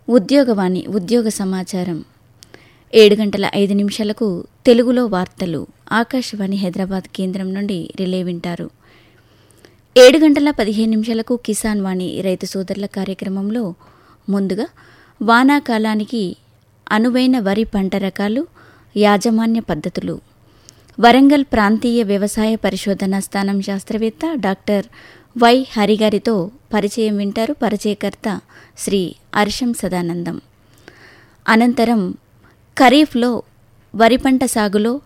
ఉద్యోగవాణి ఉద్యోగ సమాచారం ఏడు గంటల ఐదు నిమిషాలకు తెలుగులో వార్తలు ఆకాశవాణి హైదరాబాద్ కేంద్రం నుండి రిలే వింటారు ఏడు గంటల పదిహేను నిమిషాలకు కిసాన్ వాణి రైతు సోదరుల కార్యక్రమంలో ముందుగా వానాకాలానికి అనువైన వరి పంట రకాలు యాజమాన్య పద్ధతులు వరంగల్ ప్రాంతీయ వ్యవసాయ పరిశోధనా స్థానం శాస్త్రవేత్త డాక్టర్ వై హరిగారితో పరిచయం వింటారు పరిచయకర్త శ్రీ అర్షం సదానందం అనంతరం ఖరీఫ్లో వరి పంట సాగులో